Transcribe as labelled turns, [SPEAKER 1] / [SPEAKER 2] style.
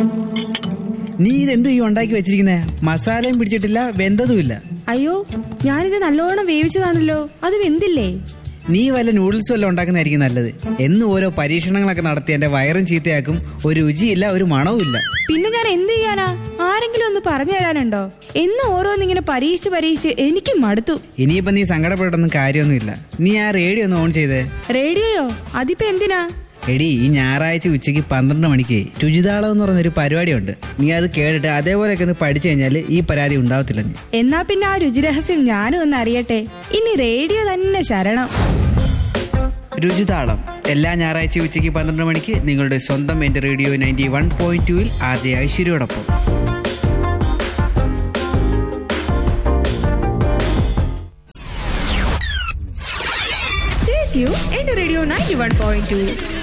[SPEAKER 1] നീ ഇതെന്തു ഈ ഉണ്ടാക്കി വെച്ചിരിക്കുന്നേ മസാലയും പിടിച്ചിട്ടില്ല വെന്തതുമില്ല
[SPEAKER 2] അയ്യോ ഞാനിത് നല്ലോണം വേവിച്ചതാണല്ലോ അത് വെന്തില്ലേ
[SPEAKER 1] നീ വല്ല നൂഡിൽസ് വല്ല ഉണ്ടാക്കുന്നതായിരിക്കും നല്ലത് എന്നും ഓരോ പരീക്ഷണങ്ങളൊക്കെ നടത്തി എന്റെ വയറും ചീത്തയാക്കും ഒരു രുചിയില്ല ഒരു മണവും ഇല്ല
[SPEAKER 2] പിന്നെ ഞാൻ എന്ത് ചെയ്യാനാ ആരെങ്കിലും ഒന്ന് പറഞ്ഞു തരാനുണ്ടോ എന്ന് ഓരോന്നിങ്ങനെ പരീക്ഷിച്ച് പരീക്ഷിച്ച് എനിക്ക് മടുത്തു
[SPEAKER 1] ഇനിയിപ്പോ നീ സങ്കടപ്പെടൊന്നും കാര്യമൊന്നുമില്ല നീ ആ റേഡിയോ ഒന്ന് ഓൺ ചെയ്തേ
[SPEAKER 2] റേഡിയോയോ അതിപ്പോ എന്തിനാ
[SPEAKER 1] എടി ഈ ഞായറാഴ്ച ഉച്ചയ്ക്ക് പന്ത്രണ്ട് മണിക്ക് രുചിതാളം എന്ന് പറഞ്ഞൊരു പരിപാടിയുണ്ട് നീ അത് കേട്ടിട്ട് അതേപോലെയൊക്കെ ഒന്ന് പഠിച്ചു കഴിഞ്ഞാൽ ഈ പരാതി ഉണ്ടാവത്തില്ല നീ
[SPEAKER 2] എന്നാ പിന്നെ ആ രുചിരഹസ്യം ഞാനും ഒന്ന് അറിയട്ടെ ഇനി റേഡിയോ തന്നെ ശരണം
[SPEAKER 1] രുചിതാളം എല്ലാ ഞായറാഴ്ച ഉച്ചയ്ക്ക് പന്ത്രണ്ട് മണിക്ക് നിങ്ങളുടെ സ്വന്തം എൻ്റെ റേഡിയോ നയൻറ്റി വൺ പോയിന്റ് ടുവിൽ ആദ്യ ഐശ്വര്യയോടൊപ്പം
[SPEAKER 2] Stay tuned into Radio 91.2.